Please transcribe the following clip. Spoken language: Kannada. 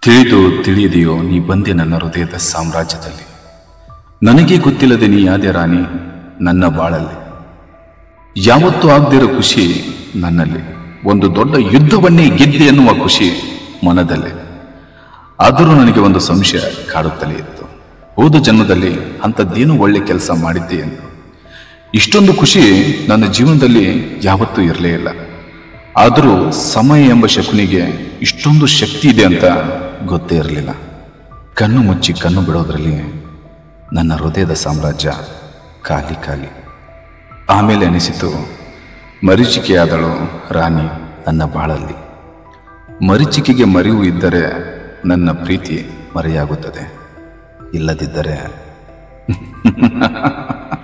ತಿಳಿದು ತಿಳಿಯದೆಯೋ ನೀ ಬಂದೆ ನನ್ನ ಹೃದಯದ ಸಾಮ್ರಾಜ್ಯದಲ್ಲಿ ನನಗೆ ಗೊತ್ತಿಲ್ಲದೆ ನೀ ಯಾದೆ ರಾಣಿ ನನ್ನ ಬಾಳಲ್ಲಿ ಯಾವತ್ತೂ ಆಗದಿರೋ ಖುಷಿ ನನ್ನಲ್ಲಿ ಒಂದು ದೊಡ್ಡ ಯುದ್ಧವನ್ನೇ ಗೆದ್ದೆ ಎನ್ನುವ ಖುಷಿ ಮನದಲ್ಲಿ ಆದರೂ ನನಗೆ ಒಂದು ಸಂಶಯ ಕಾಡುತ್ತಲೇ ಇತ್ತು ಹೋದ ಜನ್ಮದಲ್ಲಿ ಅಂಥದ್ದೇನು ಒಳ್ಳೆ ಕೆಲಸ ಮಾಡಿದ್ದೆ ಎಂದು ಇಷ್ಟೊಂದು ಖುಷಿ ನನ್ನ ಜೀವನದಲ್ಲಿ ಯಾವತ್ತೂ ಇರಲೇ ಇಲ್ಲ ಆದರೂ ಸಮಯ ಎಂಬ ಶಕುನಿಗೆ ಇಷ್ಟೊಂದು ಶಕ್ತಿ ಇದೆ ಅಂತ ಗೊತ್ತೇ ಇರಲಿಲ್ಲ ಕಣ್ಣು ಮುಚ್ಚಿ ಕಣ್ಣು ಬಿಡೋದ್ರಲ್ಲಿ ನನ್ನ ಹೃದಯದ ಸಾಮ್ರಾಜ್ಯ ಖಾಲಿ ಖಾಲಿ ಆಮೇಲೆ ಅನಿಸಿತು ಮರೀಚಿಕೆಯಾದಳು ರಾಣಿ ನನ್ನ ಬಾಳಲ್ಲಿ ಮರೀಚಿಕೆಗೆ ಮರಿವು ಇದ್ದರೆ ನನ್ನ ಪ್ರೀತಿ ಮರೆಯಾಗುತ್ತದೆ ಇಲ್ಲದಿದ್ದರೆ